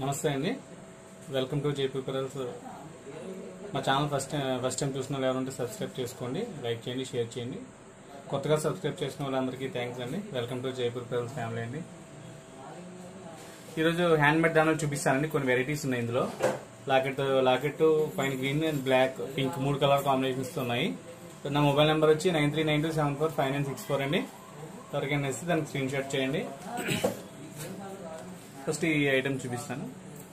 నమస్తే అండి welcome to Jaipur pearls మా channel first time first time చూసిన వాళ్ళు ఎవరంటే సబ్స్క్రైబ్ చేసుకోండి లైక్ చేయండి షేర్ చేయండి కొత్తగా సబ్స్క్రైబ్ చేసిన వాళ్ళందరికీ థ్యాంక్స్ అండి welcome to Jaipur pearls family అండి ఈరోజు హ్యాండ్ మేడ్ దానిలో చూపిస్తానండి కొన్ని వెరైటీస్ ఉన్నాయి ఇందులో లాకెట్ లాకెట్ పైన గ్రీన్ అండ్ బ్లాక్ పింక్ మూడు కలర్ కాంబినేషన్స్ ఉన్నాయి నా మొబైల్ నెంబర్ వచ్చి nine three nine two seven four five nine six four అండి ఎవరికైనా ఇస్తే దానికి స్క్రీన్ షాట్ చేయండి ఫస్ట్ ఈ ఐటమ్ చూపిస్తాను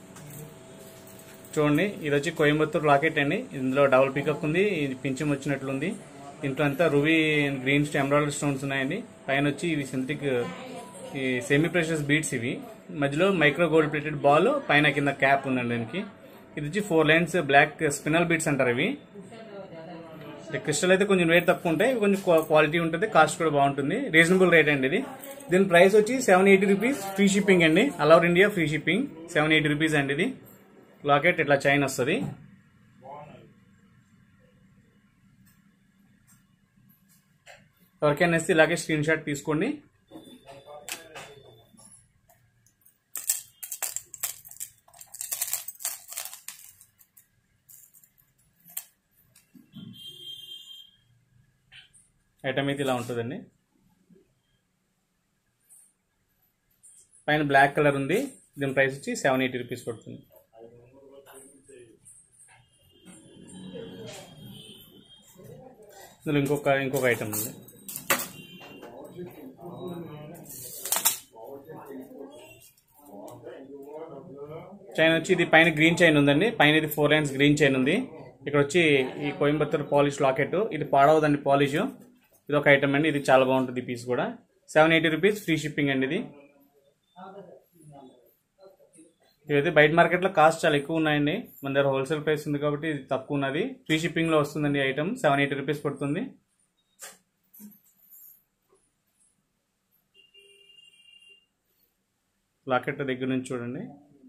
చూడండి ఇది వచ్చి కోయంబత్తూర్ లాకెట్ అండి ఇందులో డబుల్ పికప్ ఉంది ఇది పింఛం వచ్చినట్లుంది దీంట్లో అంతా రువి గ్రీన్ ఎంబ్రాయిడరీ స్టోన్స్ ఉన్నాయండి పైన వచ్చి ఇవి సింథటిక్ ఈ సెమీ ప్రెషస్ బీట్స్ ఇవి మధ్యలో మైక్రో గోల్డ్ ప్లేటెడ్ బాల్ పైన కింద క్యాప్ ఉందండి దానికి ఇది వచ్చి four lines black spinal beads అంటారు ఇవి క్రిస్టల్ అయితే కొంచెం రేట్ తక్కువ ఉంటాయి ఇవి కొంచెం క్వా- క్వాలిటీ ఉంటుంది కాస్ట్ కూడా బాగుంటుంది రీజనబుల్ రేట్ అండి ఇది దీని ప్రైస్ వచ్చి seven eighty rupees free shipping అండి all over India free shipping seven eighty rupees అండి ఇది లాకెట్ ఇట్లా చైన్ వస్తుంది ఎవరికైనా ఇస్తే ఇలాగే స్క్రీన్ షాట్ తీసుకోండి ఐటమ్ అయితే ఇలా ఉంటుందండి పైన బ్లాక్ కలర్ ఉంది దీని ప్రైస్ వచ్చి సెవెన్ ఎయిటీ రూపీస్ పడుతుంది ఇందులో ఇంకొక ఇంకొక ఐటమ్ ఉంది చైన్ వచ్చి ఇది పైన గ్రీన్ చైన్ ఉందండి పైన ఇది ఫోర్ లైన్స్ గ్రీన్ చైన్ ఉంది ఇక్కడ వచ్చి ఈ కోయంబత్తూర్ పాలిష్ లాకెట్ ఇది పాడవదండి పాలిష్ ఇది ఒక ఐటమ్ అండి ఇది చాలా బాగుంటుంది ఈ పీస్ కూడా seven eighty rupees free shipping అండి ఇది ఇదైతే బయట మార్కెట్లో కాస్ట్ చాలా ఎక్కువ ఉన్నాయండి మన దగ్గర హోల్సేల్ ప్రైస్ ఉంది కాబట్టి ఇది తక్కువ ఉన్నది ఫ్రీ షిప్పింగ్లో వస్తుందండి ఈ ఐటమ్ సెవెన్ ఎయిటీ రూపీస్ పడుతుంది లాకెట్ దగ్గర నుంచి చూడండి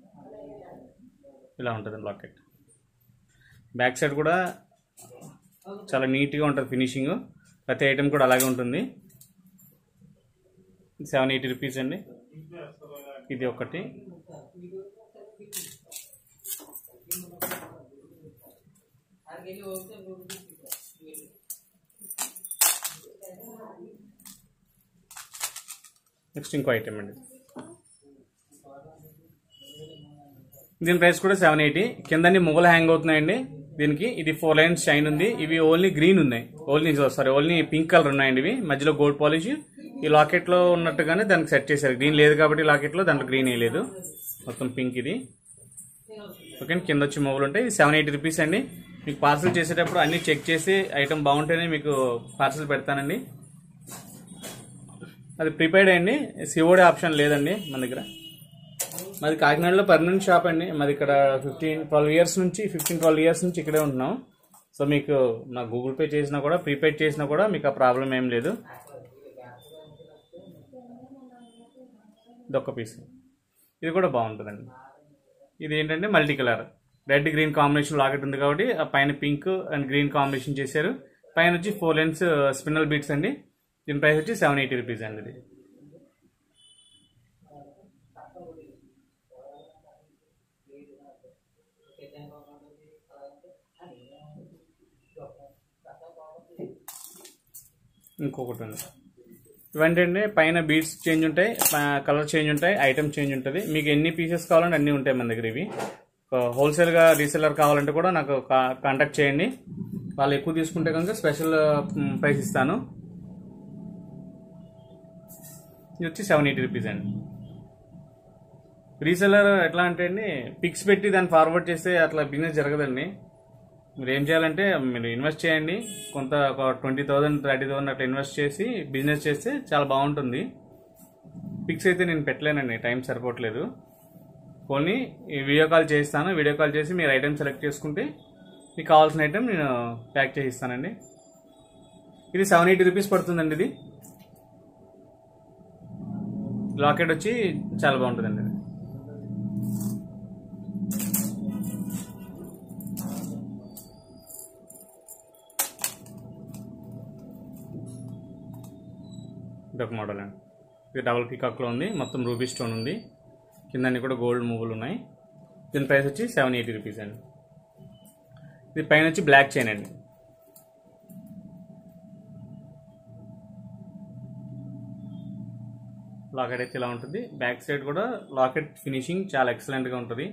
ఇలా ఉంటుంది లాకెట్ బ్యాక్ సైడ్ కూడా చాలా నీట్గా ఉంటుంది ఫినిషింగ్ ప్రతి ఐటమ్ కూడా అలాగే ఉంటుంది సెవెన్ ఎయిటీ రూపీస్ అండి ఇది ఒకటి నెక్స్ట్ ఇంకో ఐటమ్ అండి దీని ప్రైస్ కూడా సెవెన్ ఎయిటీ కిందన్ని మొగలు హ్యాంగ్ అవుతున్నాయండి దీనికి ఇది ఫోర్ లైన్స్ షైన్ ఉంది ఇవి ఓన్లీ గ్రీన్ ఉన్నాయి only sorry only pink colour ఉన్నాయండి ఇవి మధ్యలో గోల్డ్ పాలిష్ ఈ లాకెట్ లో ఉన్నట్టుగానే దానికి సెట్ చేశారు గ్రీన్ లేదు కాబట్టి లాకెట్ లో దాంట్లో గ్రీన్ వేయలేదు మొత్తం పింక్ ఇది ఓకే కింద వచ్చి మొబైల్ ఉంటాయి ఇది సెవెన్ ఎయిటీ రూపీస్ అండి మీకు పార్సల్ చేసేటప్పుడు అన్ని చెక్ చేసి ఐటమ్ బాగుంటేనే మీకు పార్సల్ పెడతానండి అది ప్రిపేర్డ్ అండి సిఓడి ఆప్షన్ లేదండి మన దగ్గర మాది కాకినాడలో పర్మనెంట్ షాప్ అండి మాది ఇక్కడ ఫిఫ్టీన్ ట్వెల్వ్ ఇయర్స్ నుంచి ఫిఫ్టీన్ ట్వెల్వ్ ఇయర్స్ నుంచి ఇక్కడే ఉంటున్నాం సో మీకు నా గూగుల్ పే చేసినా కూడా ప్రీపెయిడ్ చేసినా కూడా మీకు ఆ ప్రాబ్లం ఏం లేదు ఇదొక పీస్ ఇది కూడా బాగుంటుందండి ఇది ఏంటంటే multi colour red green combination locket ఉంది కాబట్టి ఆ పైన పింక్ అండ్ గ్రీన్ కాంబినేషన్ చేశారు పైన వచ్చి ఫోర్ లెన్స్ స్పిన్నల్ బీట్స్ అండి దీని ప్రైస్ వచ్చి సెవెన్ ఎయిటీ రూపీస్ అండి ఇది ఇంకొకటి ఉంది ఇవంటే పైన బీడ్స్ చేంజ్ ఉంటాయి కలర్ చేంజ్ ఉంటాయి ఐటమ్ చేంజ్ ఉంటుంది మీకు ఎన్ని పీసెస్ కావాలంటే అన్నీ ఉంటాయి మన దగ్గర ఇవి హోల్సేల్గా రీసెలర్ కావాలంటే కూడా నాకు కాంటాక్ట్ చేయండి వాళ్ళు ఎక్కువ తీసుకుంటే కనుక స్పెషల్ ప్రైస్ ఇస్తాను ఇది వచ్చి సెవెన్ ఎయిటీ రూపీస్ అండి రీసెలర్ ఎట్లా అంటే అండి పిక్స్ పెట్టి దాన్ని ఫార్వర్డ్ చేస్తే అట్లా బిజినెస్ జరగదండి మీరు ఏం చేయాలంటే మీరు ఇన్వెస్ట్ చేయండి కొంత ఒక ట్వంటీ థౌసండ్ థర్టీ థౌసండ్ అట్లా ఇన్వెస్ట్ చేసి బిజినెస్ చేస్తే చాలా బాగుంటుంది పిక్స్ అయితే నేను పెట్టలేనండి టైం సరిపోవట్లేదు పోనీ ఈ వీడియో కాల్ చేస్తాను వీడియో కాల్ చేసి మీరు ఐటెం సెలెక్ట్ చేసుకుంటే మీకు కావాల్సిన ఐటెం నేను ప్యాక్ చేసి ఇస్తానండి ఇది సెవెన్ ఎయిటీ రూపీస్ పడుతుందండి ఇది లాకెట్ వచ్చి చాలా బాగుంటుందండి ఇది ఇదొక మోడల్ అండి ఇది డబుల్ పీకాక్లో ఉంది మొత్తం రూబీ స్టోన్ ఉంది కింద అన్ని కూడా గోల్డ్ మూవులు ఉన్నాయి దీని ప్రైస్ వచ్చి సెవెన్ ఎయిటీ రూపీస్ అండి ఇది పైన వచ్చి బ్లాక్ చైన్ అండి లాకెట్ అయితే ఇలా ఉంటుంది బ్యాక్ సైడ్ కూడా లాకెట్ ఫినిషింగ్ చాలా ఎక్సలెంట్గా ఉంటుంది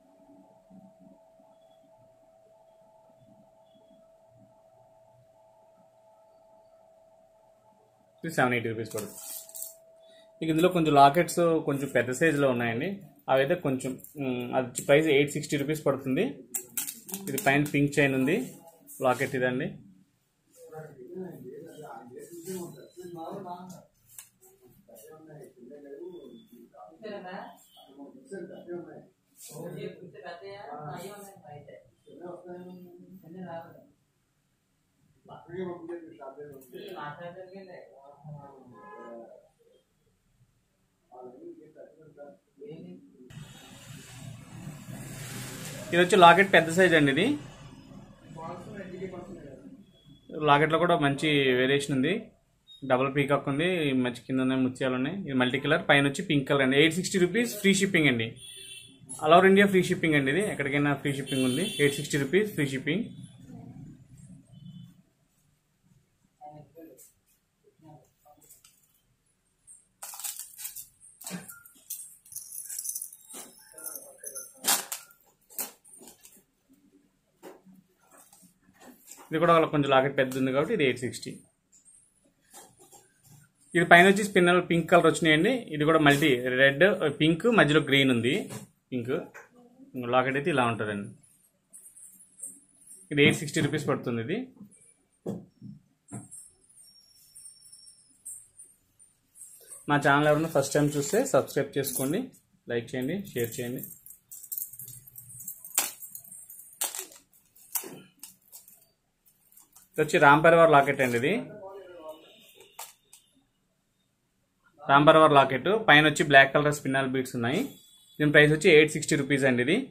ఇది సెవెన్ ఎయిటీ రూపీస్ పడుతుంది ఇక ఇందులో కొంచెం లాకెట్స్ కొంచెం పెద్ద సైజులో ఉన్నాయండి అవి అయితే కొంచెం మ్, అది ప్రైస్ ఎయిట్ సిక్స్టీ రూపీస్ పడుతుంది ఇది పైన పింక్ చైన్ ఉంది లాకెట్ ఇదండి ఇది వచ్చి లాకెట్ పెద్ద సైజ్ అండి ఇది లాకెట్లో కూడా మంచి వేరియేషన్ ఉంది డబుల్ పీకాక్ ఉంది మంచి కింద ఉన్నాయి ముత్యాలు ఉన్నాయి ఇది మల్టీ కలర్ పైన వచ్చి పింక్ కలర్ అండి eight sixty rupees free shipping అండి all over India free shipping అండి ఇది ఎక్కడికైనా ఫ్రీ షిప్పింగ్ ఉంది eight sixty rupees free shipping ఇది కూడా వాళ్ళకి కొంచెం లాకెట్ పెద్ద ఉంది కాబట్టి ఇది ఎయిట్ సిక్స్టీ ఇది పైన వచ్చి స్పిన్నల్ పింక్ కలర్ వచ్చినాయండి ఇది కూడా మల్టీ రెడ్ పింక్ మధ్యలో గ్రీన్ ఉంది పింక్ లాకెట్ అయితే ఇలా ఉంటుందండి ఇది ఎయిట్ సిక్స్టీ రూపీస్ పడుతుంది ఇది మా ఛానల్ ఎవరైనా ఫస్ట్ టైం చూస్తే సబ్స్క్రైబ్ చేసుకోండి లైక్ చేయండి షేర్ చేయండి ఇది వచ్చి రామ్ పరివార్ లాకెట్ అండి ఇది రామ్ పరివార్ లాకెట్ పైన వచ్చి బ్లాక్ కలర్ స్పిన్నల్ బీట్స్ ఉన్నాయి దీని ప్రైస్ వచ్చి ఎయిట్ సిక్స్టీ రూపీస్ అండి ఇది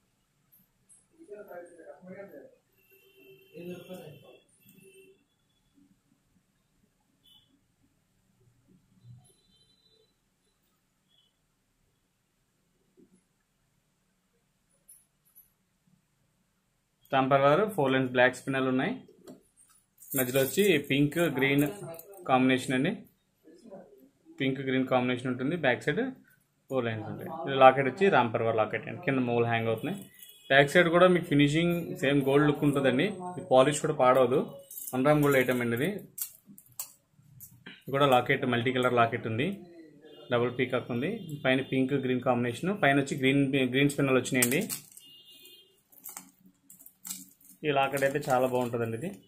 రాంపర్వారు ఫోర్ లైన్స్ బ్లాక్ స్పిన్నర్లు ఉన్నాయి మధ్యలో వచ్చి పింక్ గ్రీన్ కాంబినేషన్ అండి పింక్ గ్రీన్ కాంబినేషన్ ఉంటుంది బ్యాక్ సైడ్ ఫోర్ లైన్స్ ఉంటాయి ఇది లాకెట్ వచ్చి రాంపర్వర్ లాకెట్ అండి కింద మూల హ్యాంగ్ అవుతున్నాయి బ్యాక్ సైడ్ కూడా మీకు ఫినిషింగ్ సేమ్ గోల్డ్ లుక్ ఉంటుందండి ఈ పాలిష్ కూడా పాడవదు వన్ రామ్ గోల్డ్ ఐటమ్ అండి ఇది ఇది కూడా లాకెట్ మల్టీ కలర్ లాకెట్ ఉంది డబుల్ పీకాక్ ఉంది పైన పింక్ గ్రీన్ కాంబినేషన్ పైన వచ్చి గ్రీన్ గ్రీన్ స్పిన్నలు వచ్చినాయండి ఈ లాకెట్ అయితే చాలా బాగుంటుందండి ఇది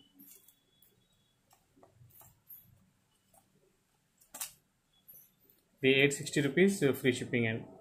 ఇది eight sixty rupees free shipping అండి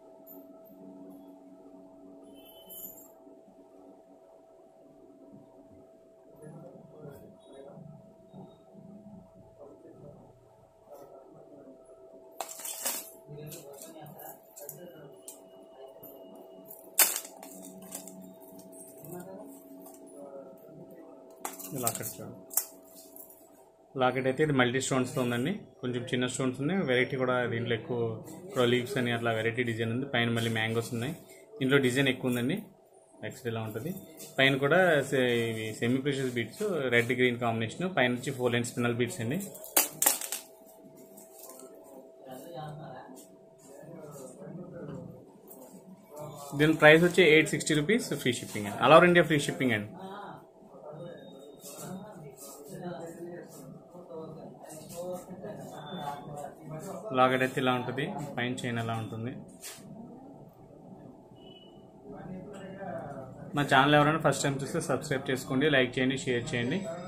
లాకెట్ చూడండి లాకెట్ అయితే ఇది మల్టీ స్టోన్స్తో ఉందండి కొంచెం చిన్న స్టోన్స్ ఉన్నాయి వెరైటీ కూడా దీంట్లో ఎక్కువ ఇప్పుడు లీవ్స్ అని అట్లా వెరైటీ డిజైన్ ఉంది పైన మళ్ళీ మ్యాంగోస్ ఉన్నాయి దీంట్లో డిజైన్ ఎక్కువ ఉందండి నెక్స్ట్ ఇలా ఉంటుంది పైన కూడా సే- ఇవి semi precious beads red green combination పైన వచ్చి ఫోర్ లైన్ స్పిన్నల్ బీట్స్ అండి దీని ప్రైస్ వచ్చి eight sixty rupees free shipping అండి all over India free shipping అండి లాకెట్ అయితే ఇలా ఉంటుంది పైన చైన్ ఎలా ఉంటుంది మా ఛానల్ ఎవరైనా ఫస్ట్ టైం చూస్తే సబ్స్క్రైబ్ చేసుకోండి లైక్ చేయండి షేర్ చేయండి